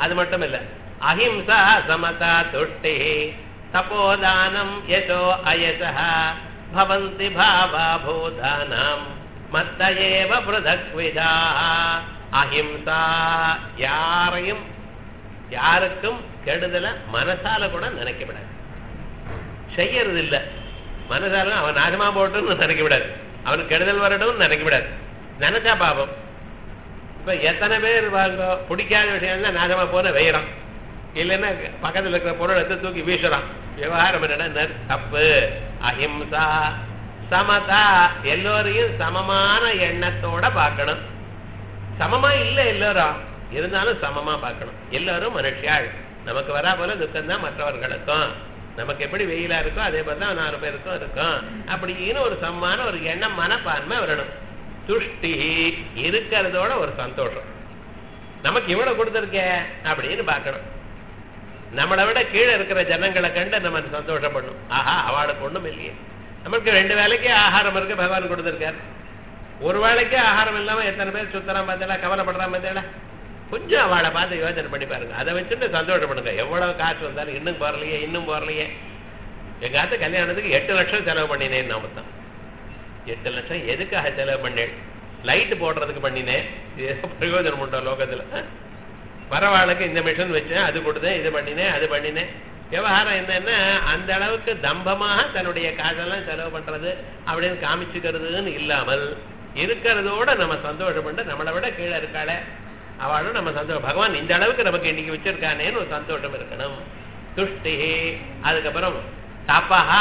அது மட்டும் இல்ல அஹிம்சா சமதா துஷ்டி தபோதானம் யசோ அயசः பவந்தி பாவா பூதானாம் மத்த ஏவ பிருதக்விதா அஹிம்சா யாரையும் யாருக்கும் கெடுதல மனசால கூட நினைக்கப்படாது செய்யறது இல்ல மனசால அவன் நாசமா போட்டுன்னு நினைக்க விடாது அவனுக்கு கெடுதல் வரட்டும்னு நினைக்க விடாது நினைச்சா பாவம் இப்ப எத்தனை பேர் வாங்க பிடிக்காத விஷயம் தான் நாசமா போன வெயிறான் இல்லைன்னா பக்கத்துல இருக்கிற பொருள் எடுத்து தூக்கி வீசுறான் விவகாரம் என்னடா தப்பு அஹிம்சா சமதா எல்லோரையும் சமமான எண்ணத்தோட பார்க்கணும் சமமா இல்ல எல்லாரும் இருந்தாலும் சமமா பார்க்கணும் எல்லாரும் மனுஷியாள் நமக்கு வரா போல துக்கம் தான் மற்றவர்களுக்கும் நமக்கு எப்படி வெயிலா இருக்கோ அதே போல தான் நாலு பேருக்கும் இருக்கும் அப்படின்னு ஒரு சமமான ஒரு எண்ணம் மனப்பான்மை வரணும் துஷ்டி இருக்கிறதோட ஒரு சந்தோஷம் நமக்கு இவ்வளவு கொடுத்துருக்கே அப்படின்னு பார்க்கணும் நம்மளை விட கீழே இருக்கிற ஜனங்களை கண்டு நம்ம சந்தோஷப்படணும் ஆஹா அவளுக்கு ஒண்ணும் இல்லையே நமக்கு ரெண்டு வேலைக்கு ஆகாரம் இருக்கு பகவான் கொடுத்துருக்காரு ஒரு வேளைக்கு ஆகாரம் இல்லாம எத்தனை பேர் சுத்தலாம் பார்த்தா கவலைப்படுறான் பார்த்தா கொஞ்சம் அவளை பார்த்து யோசனை பண்ணி பாருங்க அதை வச்சுட்டு சந்தோஷப்படுங்க எவ்வளவு காசு வந்தாலும் இன்னும் போறலையே இன்னும் போறலையே எங்க ஆத்து கல்யாணத்துக்கு எட்டு லட்சம் செலவு பண்ணினேன் நாம தான் எட்டு லட்சம் எதுக்காக செலவு பண்ணேன் லைட் போடுறதுக்கு பண்ணினேன் இது ஏதோ பிரயோஜனம் உண்டோ லோகத்துல பரவாயில்லைக்கு இந்த மிஷின் வச்சேன் அது கொடுத்தேன் இது பண்ணினேன் அது பண்ணினேன் விவகாரம் என்னன்னா அந்த அளவுக்கு தம்பமாக தன்னுடைய காசெல்லாம் செலவு பண்றது அப்படின்னு காமிச்சுக்கிறதுன்னு இல்லாமல் இருக்கிறதோட நம்ம சந்தோஷப்பட்டு நம்மளை விட கீழே இருக்காளே அவளும் நம்ம சந்தோஷம் பகவான் இந்த அளவுக்கு நமக்கு இன்னைக்கு வச்சிருக்கானேன்னு ஒரு சந்தோஷம் இருக்கணும் துஷ்டி அதுக்கப்புறம் தபஹா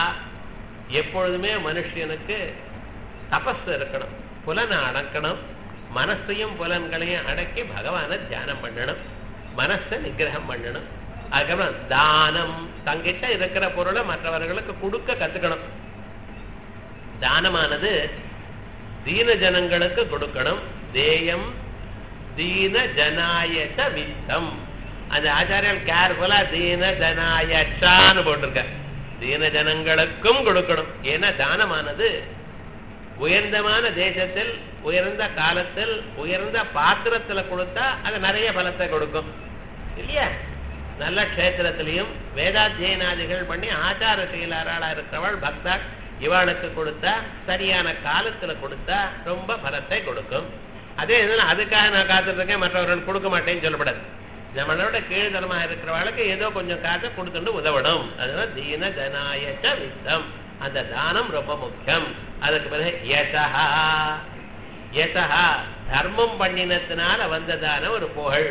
எப்பொழுதுமே மனுஷனுக்கு தபஸ் இருக்கணும் புலனை அடக்கணும் மனசையும் புலன்களையும் அடக்கி பகவானை தியானம் பண்ணணும் மனசை நிகிரகம் பண்ணணும் அதுக்கப்புறம் தானம் தங்கிட்ட இருக்கிற பொருளை மற்றவர்களுக்கு கொடுக்க கத்துக்கணும் தானமானது தீன ஜனங்களுக்கு கொடுக்கணும் தேயம் தீன ஜனாயச்ச வித்தம் அந்த ஆச்சாரியர் கேர்ஃபுல்லா தீன ஜனாயச்சான்னு போட்டிருக்க தீன ஜனங்களுக்கும் கொடுக்கணும் ஏன்னா தானமானது உயர்ந்தமான தேசத்தில் உயர்ந்த காலத்தில் உயர்ந்த பாத்திரத்துல கொடுத்தா அது நிறைய பலத்தை கொடுக்கும் இல்லையா நல்ல க்ஷேத்திரத்திலையும் வேதாத்தியனாதிகள் பண்ணி ஆச்சார செயலாளா இருக்கிறவள் பக்தா இவாளுக்கு கொடுத்தா சரியான காலத்துல கொடுத்தா ரொம்ப பலத்தை கொடுக்கும் அதே இதுல அதுக்காக நான் காத்துட்டு இருக்கேன் மற்றவர்கள் கொடுக்க மாட்டேன்னு சொல்லப்படாது நம்மளோட கீழ்தனமா இருக்கிறவளுக்கு ஏதோ கொஞ்சம் காசை கொடுத்துட்டு உதவணும் அதனால தீன ஜனாயச்ச வித்தம் அந்த தானம் ரொம்ப முக்கியம் அதுக்கு பிறகு யசஹா யசஹா தர்மம் பண்ணினத்தினால வந்ததான ஒரு புகழ்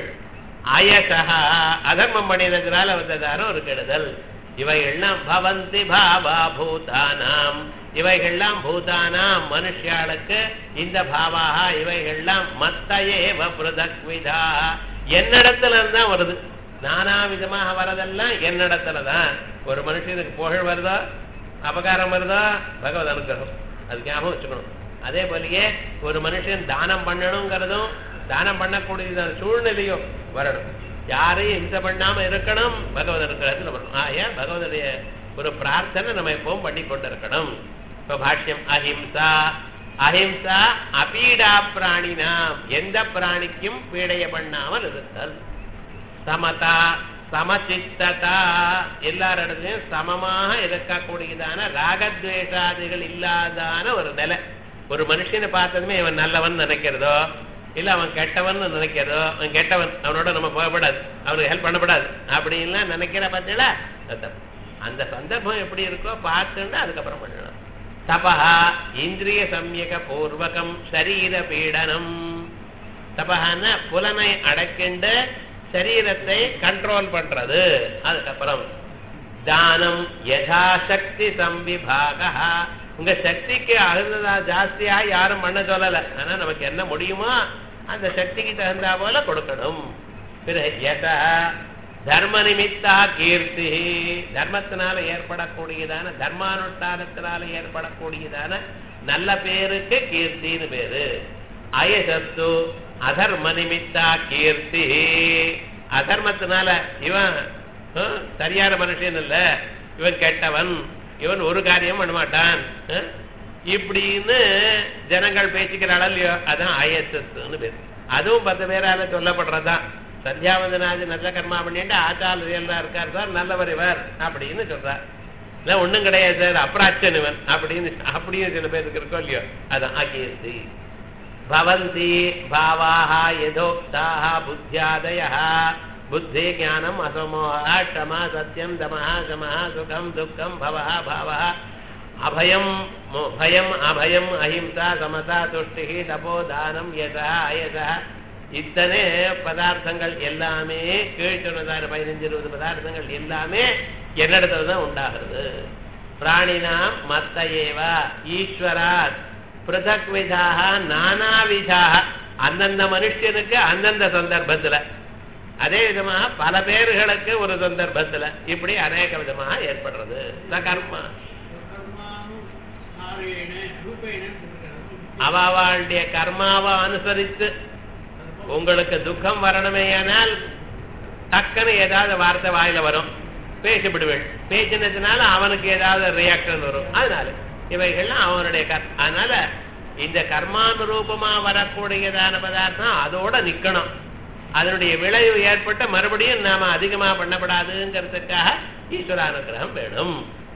அயசஹா அதர்மம் பண்ணினத்தினால வந்ததான ஒரு கெடுதல் இவைகள்லாம் பவந்தி பாவா பூதானாம் இவைகள்லாம் பூதானாம் மனுஷியாளுக்கு இந்த பாவாக இவைகள்லாம் மத்த ஏவ பிருதக்விதா என்னிடத்துல தான் வருது நானா விதமாக வரதெல்லாம் என்னிடத்துல தான் ஒரு மனுஷனுக்கு புகழ் வருதோ அபகாரம் வருதோ பகவத் அனுகிரகம் அது ஞாபகம் வச்சுக்கணும் அதே போலயே ஒரு மனுஷன் தானம் பண்ணணுங்கிறதும் தானம் பண்ணக்கூடிய சூழ்நிலையும் வரணும் யாரையும் இம்சை பண்ணாம இருக்கணும் பகவத் அனுகிரகத்தில் வரணும் ஆயா பகவதுடைய ஒரு பிரார்த்தனை நம்ம எப்பவும் பண்ணி கொண்டு இருக்கணும் இப்ப பாஷ்யம் அஹிம்சா அஹிம்சா அபீடா பிராணினாம் எந்த பிராணிக்கும் பீடைய பண்ணாமல் இருத்தல் சமதா சமச்சித்ததா எல்லாரிடத்தையும் சமமாக இருக்கக்கூடியதான ராகத்வேஷாதிகள் இல்லாதான ஒரு நிலை ஒரு மனுஷனை பார்த்ததுமே இவன் நல்லவன் நினைக்கிறதோ இல்ல அவன் கெட்டவன் நினைக்கிறதோ அவன் கெட்டவன் அவனோட நம்ம போகப்படாது அவனுக்கு ஹெல்ப் பண்ணப்படாது அப்படின்லாம் நினைக்கிற பார்த்தீங்களா அந்த சந்தர்ப்பம் எப்படி இருக்கோ பார்த்துட்டு அதுக்கப்புறம் பண்ணணும் தபஹா இந்திரிய சம்யக பூர்வகம் சரீர பீடனம் தபஹான புலனை அடக்கிண்டு சரீரத்தை கண்ட்ரோல் பண்றது அதுக்கப்புறம் தானம் யதாசக்தி சம்பிபாக உங்க சக்திக்கு அழுந்ததா ஜாஸ்தியா யாரும் பண்ண சொல்லல ஆனா நமக்கு என்ன முடியுமோ அந்த சக்திக்கு தகுந்தா போல கொடுக்கணும் பிறகு யதா தர்ம நிமித்தா கீர்த்தி தர்மத்தினால ஏற்படக்கூடியதான தர்மானுஷ்டானத்தினால ஏற்படக்கூடியதான நல்ல பேருக்கு கீர்த்தின்னு பேரு அயசத்து அதர்ம நிமித்தா கீர்த்தி அதர்மத்தினால இவன் ஹம், சரியான மனுஷன் இல்ல இவன் கெட்டவன் இவன் ஒரு காரியம் பண்ண மாட்டான் ஹம், இப்படின்னு ஜனங்கள் பேசிக்கிறாள் இல்லையோ அதான் ஐஎஸ்எஸ்ன்னு பேர் அதுவும் பத்து பேரால சொல்லப்படுறதுதான் சந்தியாவந்தனாதி நல்ல கர்மா பண்ணிட்டு ஆச்சாரியல் தான் இருக்கார் சார் நல்லவர் இவர் அப்படின்னு சொல்றார் இல்ல ஒண்ணும் கிடையாது சார் அப்ராச்சன் இவன் அப்படின்னு அப்படின்னு சில பேருக்கு இருக்கோ இல்லையோ அதான் அகீர்த்தி பவந்தி பாவாக யதோக்தாக புத்தியாதய புத்தி ஞானம் அசமோக க்ஷமா சத்தியம் தமஹ சமஹ சுகம் துக்கம் பவஹ பாவஹ அபயம் மோ- பயம் அபயம் அஹிம்சா சமதா துஷ்டி தபோ தானம் யசா அயசா இத்தனை பதார்த்தங்கள் எல்லாமே கீழ் சொன்னதான பதினஞ்சு இருபது பதார்த்தங்கள் எல்லாமே என்னிடத்துல தான் உண்டாகிறது பிராணினாம் மத்த ஏவ ஈஸ்வராத் பிருதக் விதாக நானாவிதாக அந்தந்த மனுஷனுக்கு அந்தந்த சந்தர்ப்பத்துல அதே விதமாக பல பேர்களுக்கு ஒரு சந்தர்ப்பத்துல இப்படி அநேக விதமாக ஏற்படுறது இந்த கர்மா அவளுடைய கர்மாவை அனுசரித்து உங்களுக்கு துக்கம் வரணுமேயானால் டக்குன்னு ஏதாவது வார்த்தை வாயில வரும் பேசிவிடுவேன் பேசினதுனால அவனுக்கு ஏதாவது ரியாக்ஷன் வரும் அதனால இவைகள்லாம் அவனுடைய கர் அதனால இந்த கர்மானுரூபமா வரக்கூடியதான பதார்த்தம் அதோட நிக்கணும் அதனுடைய விளைவு ஏற்பட்டு மறுபடியும் நாம அதிகமா பண்ணப்படாதுங்கிறதுக்காக ஈஸ்வரானுகிரகம் வேணும்